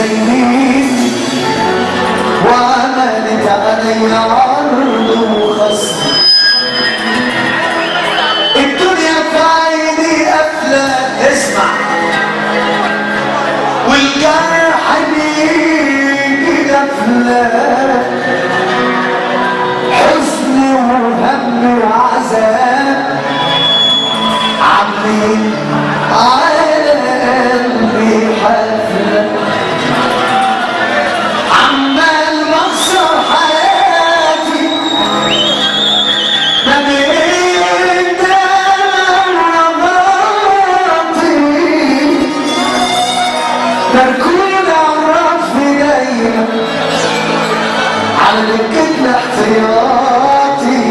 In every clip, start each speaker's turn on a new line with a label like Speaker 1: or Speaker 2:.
Speaker 1: سنين وعملت علي عرض وخصم الدنيا في عيني قافلة اسمع والجرح بيجي غفلة حزن وهم وعذاب عاملين على قلبي حفلة عمال مخسر حياتي ما بين ضرباتي مركون عرف دايما على دكة الاحتياطي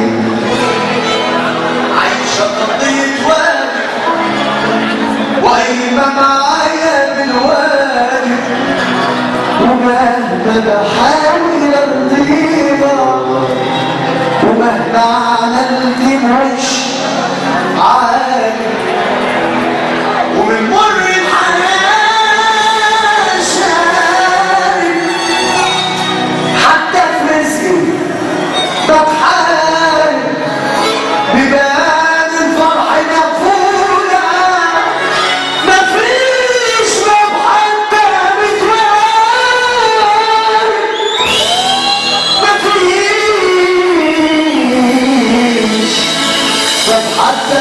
Speaker 1: عايشة قضية واجب وقايمة معايا بالواجب ومهما بحاول ارضيها ومهما عملت مش عارف ومن مر الحياة شارب حتى في رزقي بتحارب ببان الفرح مقفولة مفيش باب حتى متوارب مفيش باب حتى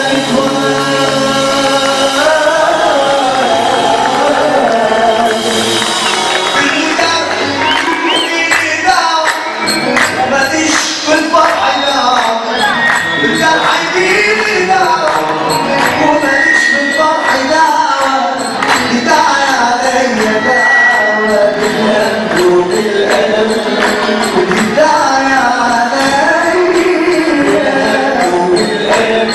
Speaker 1: متوارب ماليش في الفرح نار الجرح يجيلي نار وماليش في الفرح نار يدعي عليا دعوة بالهم وبالألم ويدعي عليا وبالألم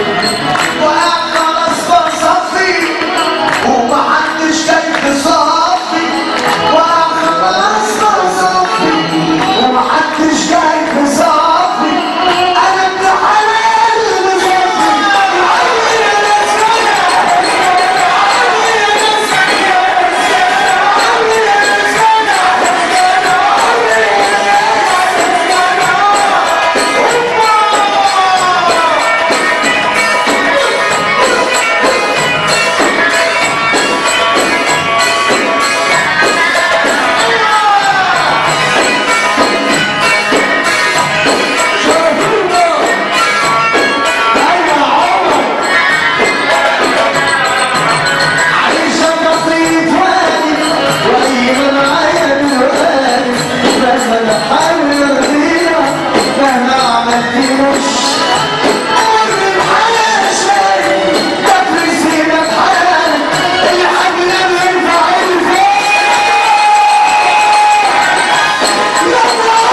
Speaker 1: وأنا خلاص بصفي ومحدش شايف صافي وأنا خلاص بصفي ومحدش شايف صافي أنا ابن حلال مصفي عيشة بسيط وادي وقيمة معايا بالوادي مهما بحاول ارضيها مهما عملت مش أمر الحياة شايف تفرس هنا بحال الحبل بيرفع الفوق يلا